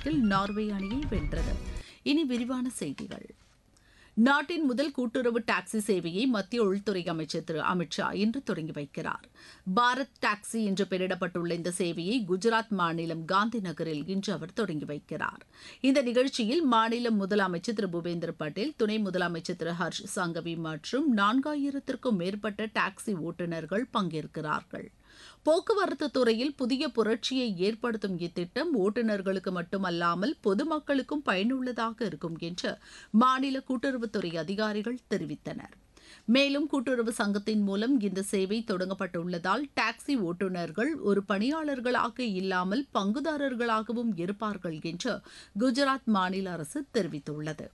கணக்கில் நார்வே அணியை வென்றது இனி விரிவான செய்திகள் நாட்டின் முதல் கூட்டுறவு டாக்ஸி சேவையை மத்திய உள்துறை அமைச்சர் திரு அமித் ஷா இன்று தொடங்கி வைக்கிறார் பாரத் டாக்ஸி என்று பெயரிடப்பட்டுள்ள இந்த சேவையை குஜராத் மாநிலம் காந்தி நகரில் இன்று அவர் தொடங்கி வைக்கிறார் இந்த நிகழ்ச்சியில் மாநில முதலமைச்சர் திரு பூபேந்திர பட்டேல் துணை முதலமைச்சர் திரு ஹர்ஷ் சங்கவி மற்றும் நான்காயிரத்திற்கும் மேற்பட்ட டாக்ஸி ஓட்டுநர்கள் பங்கேற்கிறார்கள் போக்குவரத்து துறையில் புதிய புரட்சியை ஏற்படுத்தும் இத்திட்டம் ஓட்டுநர்களுக்கு மட்டுமல்லாமல் பொதுமக்களுக்கும் பயனுள்ளதாக இருக்கும் என்று மாநில கூட்டுறவுத்துறை அதிகாரிகள் தெரிவித்தனர் மேலும் கூட்டுறவு சங்கத்தின் மூலம் இந்த சேவை தொடங்கப்பட்டுள்ளதால் டாக்ஸி ஓட்டுநர்கள் ஒரு பணியாளர்களாக இல்லாமல் பங்குதாரர்களாகவும் இருப்பார்கள் என்று குஜராத் மாநில அரசு தெரிவித்துள்ளது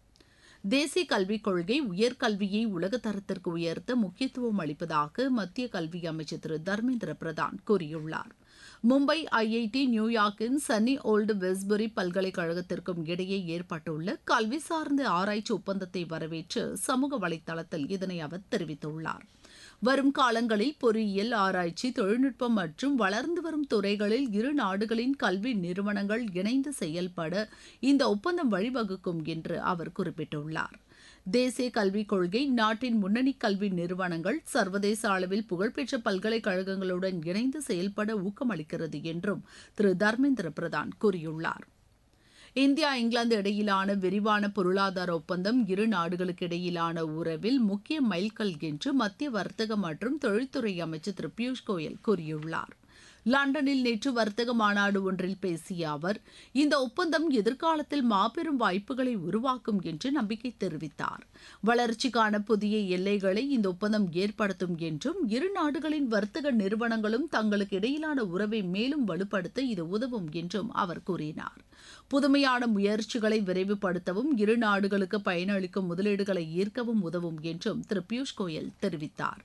தேசிய கல்விக் கொள்கை உயர்கல்வியை உலக தரத்திற்கு உயர்த்த முக்கியத்துவம் அளிப்பதாக மத்திய கல்வி அமைச்சர் திரு தர்மேந்திர பிரதான் கூறியுள்ளார் மும்பை ஐஐடி நியூயார்க்கின் சன்னி ஓல்டு வெஸ்புரி பல்கலைக்கழகத்திற்கும் இடையே ஏற்பட்டுள்ள கல்வி சார்ந்த ஆராய்ச்சி ஒப்பந்தத்தை வரவேற்று சமூக வலைதளத்தில் இதனை அவர் தெரிவித்துள்ளார் வரும் காலங்களில் பொறியியல் ஆராய்ச்சி தொழில்நுட்பம் மற்றும் வளர்ந்து வரும் துறைகளில் இரு நாடுகளின் கல்வி நிறுவனங்கள் இணைந்து செயல்பட இந்த ஒப்பந்தம் வழிவகுக்கும் என்று அவர் குறிப்பிட்டுள்ளார் தேசிய கல்விக் கொள்கை நாட்டின் முன்னணி கல்வி நிறுவனங்கள் சர்வதேச அளவில் புகழ்பெற்ற பல்கலைக்கழகங்களுடன் இணைந்து செயல்பட ஊக்கமளிக்கிறது என்றும் திரு தர்மேந்திர பிரதான் கூறியுள்ளார் இந்தியா இங்கிலாந்து இடையிலான விரிவான பொருளாதார ஒப்பந்தம் இரு நாடுகளுக்கு இடையிலான உறவில் முக்கிய மைல்கல் என்று மத்திய வர்த்தக மற்றும் தொழில்துறை அமைச்சர் திரு பியூஷ் கோயல் கூறியுள்ளார் லண்டனில் நேற்று வர்த்தக மாநாடு ஒன்றில் பேசிய அவர் இந்த ஒப்பந்தம் எதிர்காலத்தில் மாபெரும் வாய்ப்புகளை உருவாக்கும் என்று நம்பிக்கை தெரிவித்தார் வளர்ச்சிக்கான புதிய எல்லைகளை இந்த ஒப்பந்தம் ஏற்படுத்தும் என்றும் இரு நாடுகளின் வர்த்தக நிறுவனங்களும் தங்களுக்கு இடையிலான உறவை மேலும் வலுப்படுத்த இது உதவும் என்றும் அவர் கூறினார் புதுமையான முயற்சிகளை விரைவுபடுத்தவும் இரு நாடுகளுக்கு பயனளிக்கும் முதலீடுகளை ஈர்க்கவும் உதவும் என்றும் திரு பியூஷ் கோயல் தெரிவித்தார்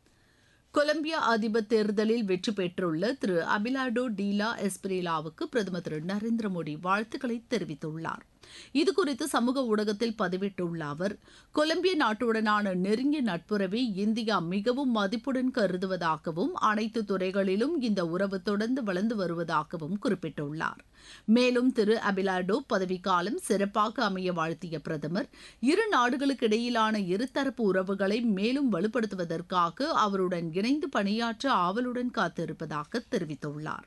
கொலம்பியா அதிபர் தேர்தலில் வெற்றி பெற்றுள்ள திரு அபிலாடோ டீலா எஸ்பிரேலாவுக்கு பிரதமர் திரு நரேந்திர மோடி வாழ்த்துக்களை தெரிவித்துள்ளார் இதுகுறித்து சமூக ஊடகத்தில் பதிவிட்டுள்ள அவர் கொலம்பிய நாட்டுடனான நெருங்கிய நட்புறவை இந்தியா மிகவும் மதிப்புடன் கருதுவதாகவும் அனைத்து துறைகளிலும் இந்த உறவு தொடர்ந்து வளர்ந்து வருவதாகவும் குறிப்பிட்டுள்ளார் மேலும் திரு அபிலாடோ பதவிக்காலம் சிறப்பாக அமைய வாழ்த்திய பிரதமர் இரு நாடுகளுக்கு இடையிலான இருதரப்பு உறவுகளை மேலும் வலுப்படுத்துவதற்காக அவருடன் இணைந்து பணியாற்ற ஆவலுடன் காத்திருப்பதாக தெரிவித்துள்ளார்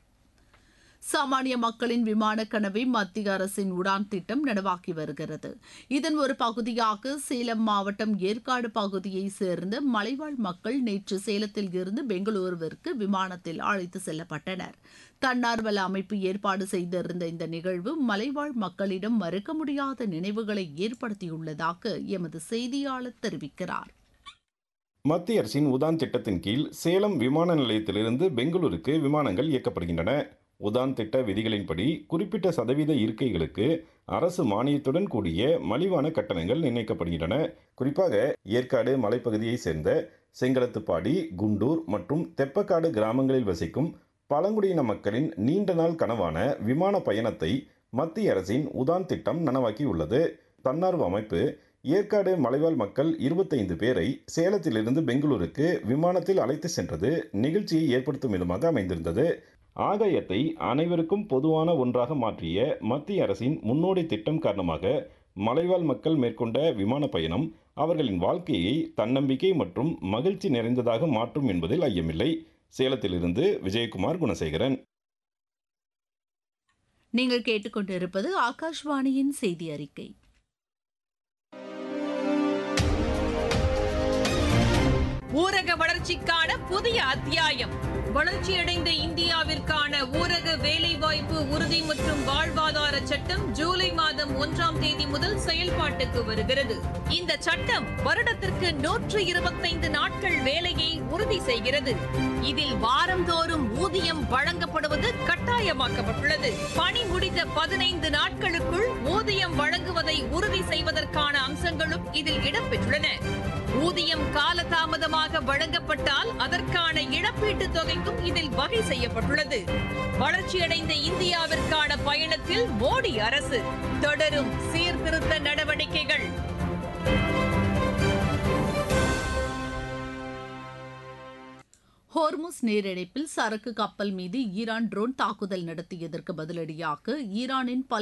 சாமானிய மக்களின் விமான கனவை மத்திய அரசின் உடான் திட்டம் நனவாக்கி வருகிறது இதன் ஒரு பகுதியாக சேலம் மாவட்டம் ஏற்காடு பகுதியைச் சேர்ந்த மலைவாழ் மக்கள் நேற்று சேலத்தில் இருந்து பெங்களூருவிற்கு விமானத்தில் அழைத்து செல்லப்பட்டனர் தன்னார்வல அமைப்பு ஏற்பாடு செய்திருந்த இந்த நிகழ்வு மலைவாழ் மக்களிடம் மறுக்க முடியாத நினைவுகளை ஏற்படுத்தியுள்ளதாக எமது செய்தியாளர் தெரிவிக்கிறார் மத்திய அரசின் உதான் திட்டத்தின் கீழ் சேலம் விமான நிலையத்திலிருந்து பெங்களூருக்கு விமானங்கள் இயக்கப்படுகின்றன உதான் திட்ட விதிகளின்படி குறிப்பிட்ட சதவீத இருக்கைகளுக்கு அரசு மானியத்துடன் கூடிய மலிவான கட்டணங்கள் நிர்ணயிக்கப்படுகின்றன குறிப்பாக ஏற்காடு மலைப்பகுதியைச் சேர்ந்த செங்கலத்துப்பாடி குண்டூர் மற்றும் தெப்பக்காடு கிராமங்களில் வசிக்கும் பழங்குடியின மக்களின் நீண்ட நாள் கனவான விமான பயணத்தை மத்திய அரசின் உதான் திட்டம் நனவாக்கியுள்ளது தன்னார்வ அமைப்பு ஏற்காடு மலைவாழ் மக்கள் இருபத்தைந்து பேரை சேலத்திலிருந்து பெங்களூருக்கு விமானத்தில் அழைத்து சென்றது நிகழ்ச்சியை ஏற்படுத்தும் விதமாக அமைந்திருந்தது ஆதாயத்தை அனைவருக்கும் பொதுவான ஒன்றாக மாற்றிய மத்திய அரசின் முன்னோடி திட்டம் காரணமாக மலைவாழ் மக்கள் மேற்கொண்ட விமான பயணம் அவர்களின் வாழ்க்கையை தன்னம்பிக்கை மற்றும் மகிழ்ச்சி நிறைந்ததாக மாற்றும் என்பதில் ஐயமில்லை சேலத்திலிருந்து விஜயகுமார் குணசேகரன் நீங்கள் கேட்டுக்கொண்டிருப்பது ஆகாஷ்வாணியின் செய்தி அறிக்கை ஊரக வளர்ச்சிக்கான புதிய அத்தியாயம் வளர்ச்சியடைந்த இந்தியாவிற்கான ஊரக வேலைவாய்ப்பு உறுதி மற்றும் வாழ்வாதார சட்டம் ஜூலை மாதம் ஒன்றாம் தேதி முதல் செயல்பாட்டுக்கு வருகிறது இந்த சட்டம் வருடத்திற்கு நூற்று இருபத்தைந்து நாட்கள் வேலையை உறுதி செய்கிறது இதில் வாரந்தோறும் ஊதியம் வழங்கப்படுவது கட்டாயமாக்கப்பட்டுள்ளது பணி முடிந்த பதினைந்து நாட்களுக்குள் ஊதியம் வழங்குவதை உறுதி செய்வதற்கான அம்சங்களும் இதில் இடம்பெற்றுள்ளன ஊதியம் காலதாமதமாக வழங்கப்பட்டால் அதற்கான இழப்பீட்டுத் தொகைக்கும் இதில் வகை செய்யப்பட்டுள்ளது வளர்ச்சியடைந்த இந்தியாவிற்கான பயணத்தில் மோடி அரசு தொடரும் சீர்திருத்த நடவடிக்கைகள் ஹோர்முஸ் நீரிணைப்பில் சரக்கு கப்பல் மீது ஈரான் ட்ரோன் தாக்குதல் நடத்தியதற்கு பதிலடியாக ஈரானின் பல